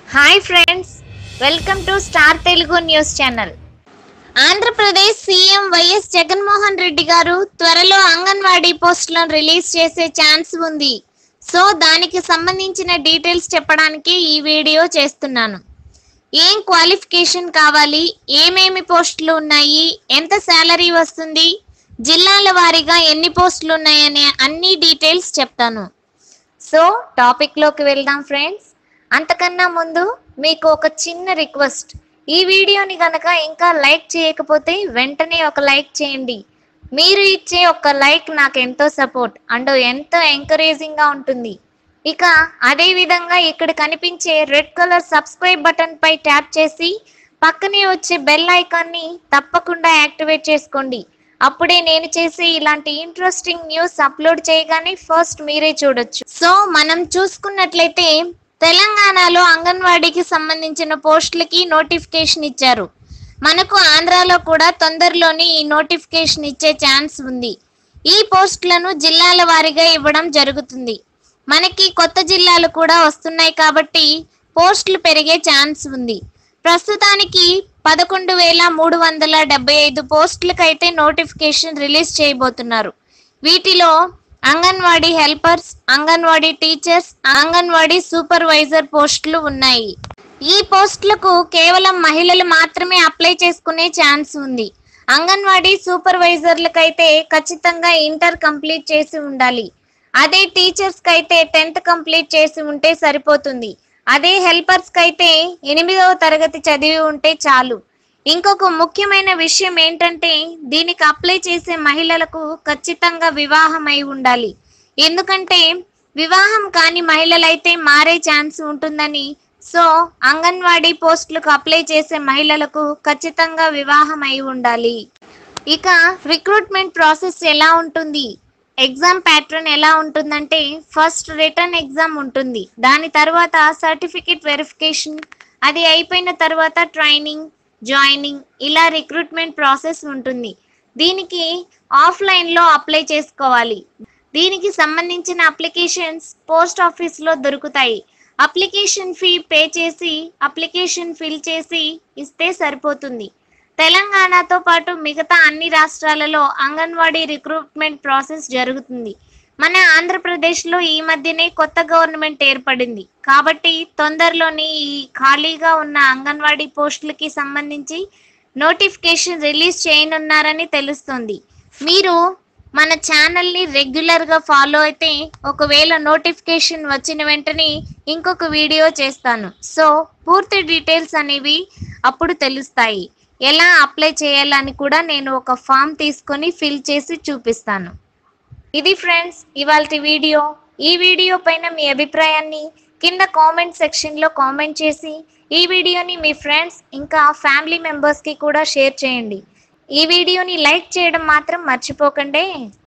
hi friends welcome to star Telugu news channel Andhra Pradesh CM YS Jaganmohan Reddy garu త్వరలో అంగన్వాడీ పోస్టులను release చేసే chance ఉంది సో దానికి సంబంధించిన డీటెయిల్స్ చెప్పడానికి ఈ వీడియో చేస్తున్నాను ఏం క్వాలిఫికేషన్ కావాలి ఏమేమి పోస్టులు ఉన్నాయి ఎంత శాలరీ వస్తుంది జిల్లాల వారీగా ఎన్ని పోస్టులు ఉన్నాయనే అన్ని డీటెయిల్స్ చెప్తాను సో టాపిక్ లోకి వెళ్దాం ఫ్రెండ్స్ అంతకన్నా ముందు మీకు ఒక చిన్న రిక్వెస్ట్ ఈ వీడియోని గనక ఇంకా లైక్ చేయకపోతే వెంటనే ఒక లైక్ చేయండి మీరు ఇచ్చే ఒక లైక్ నాకు ఎంతో సపోర్ట్ అండ్ ఎంతో ఎంకరేజింగ్ గా ఉంటుంది ఇక అదే విధంగా ఇక్కడ కనిపించే రెడ్ కలర్ సబ్స్క్రైబ్ బటన్ పై ట్యాప్ చేసి పక్కనే వచ్చే బెల్ ఐకాన్ ని తప్పకుండా యాక్టివేట్ చేసుకోండి అప్పుడే నేను చేసే ఇలాంటి ఇంట్రెస్టింగ్ న్యూస్ అప్లోడ్ చేయగానే ఫస్ట్ మీరే చూడొచ్చు సో మనం చూసుకున్నట్లయితే తెలంగాణలో అంగన్వాడీకి సంబంధించిన పోస్టులకి నోటిఫికేషన్ ఇచ్చారు మనకు ఆంధ్రాలో కూడా తొందరలోనే ఈ నోటిఫికేషన్ ఇచ్చే ఛాన్స్ ఉంది ఈ పోస్టులను జిల్లాల వారీగా ఇవ్వడం జరుగుతుంది మనకి కొత్త జిల్లాలు కూడా వస్తున్నాయి కాబట్టి పోస్టులు పెరిగే ఛాన్స్ ఉంది ప్రస్తుతానికి పదకొండు వేల మూడు వందల డెబ్బై ఐదు పోస్టులకైతే నోటిఫికేషన్ రిలీజ్ చేయబోతున్నారు వీటిలో Anganwadi helpers Anganwadi teachers Anganwadi supervisor పోస్టులు ఉన్నాయి ఈ పోస్టులకు కేవలం మహిళలు మాత్రమే అప్లై చేసుకునే ఛాన్స్ ఉంది అంగన్వాడీ సూపర్వైజర్లకైతే ఖచ్చితంగా ఇంటర్ కంప్లీట్ చేసి ఉండాలి అదే టీచర్స్ కైతే టెన్త్ కంప్లీట్ చేసి ఉంటే సరిపోతుంది అదే హెల్పర్స్ కైతే ఎనిమిదవ తరగతి చదివి ఉంటే చాలు ఇంకొక ముఖ్యమైన విషయం ఏంటంటే దీనికి అప్లై చేసే మహిళలకు ఖచ్చితంగా వివాహం అయి ఉండాలి ఎందుకంటే వివాహం కాని మహిళలైతే మారే ఛాన్స్ ఉంటుందని సో అంగన్వాడీ పోస్టులకు అప్లై చేసే మహిళలకు ఖచ్చితంగా వివాహం అయి ఉండాలి ఇక రిక్రూట్మెంట్ ప్రాసెస్ ఎలా ఉంటుంది ఎగ్జామ్ ప్యాటర్న్ ఎలా ఉంటుందంటే ఫస్ట్ రిటర్న్ ఎగ్జామ్ ఉంటుంది దాని తర్వాత సర్టిఫికేట్ వెరిఫికేషన్ అది అయిపోయిన తర్వాత ట్రైనింగ్ జాయినింగ్ ఇలా రిక్రూట్మెంట్ ప్రాసెస్ ఉంటుంది దీనికి ఆఫ్లైన్లో అప్లై చేసుకోవాలి దీనికి సంబంధించిన అప్లికేషన్స్ పోస్ట్ ఆఫీస్లో దొరుకుతాయి అప్లికేషన్ ఫీ పే చేసి అప్లికేషన్ ఫిల్ చేసి ఇస్తే సరిపోతుంది తెలంగాణతో పాటు మిగతా అన్ని రాష్ట్రాలలో అంగన్వాడీ రిక్రూట్మెంట్ ప్రాసెస్ జరుగుతుంది మన ఆంధ్రప్రదేశ్లో ఈ మధ్యనే కొత్త గవర్నమెంట్ ఏర్పడింది కాబట్టి తొందరలోని ఈ ఖాళీగా ఉన్న అంగన్వాడీ పోస్టులకి సంబంధించి నోటిఫికేషన్ రిలీజ్ చేయనున్నారని తెలుస్తుంది మీరు మన ఛానల్ని రెగ్యులర్గా ఫాలో అయితే ఒకవేళ నోటిఫికేషన్ వచ్చిన వెంటనే ఇంకొక వీడియో చేస్తాను సో పూర్తి డీటెయిల్స్ అనేవి అప్పుడు తెలుస్తాయి ఎలా అప్లై చేయాలని కూడా నేను ఒక ఫామ్ తీసుకొని ఫిల్ చేసి చూపిస్తాను ఇది ఫ్రెండ్స్ ఇవాళ వీడియో ఈ వీడియో పైన మీ అభిప్రాయాన్ని కింద కామెంట్ సెక్షన్లో కామెంట్ చేసి ఈ వీడియోని మీ ఫ్రెండ్స్ ఇంకా ఫ్యామిలీ మెంబర్స్కి కూడా షేర్ చేయండి ఈ వీడియోని లైక్ చేయడం మాత్రం మర్చిపోకండి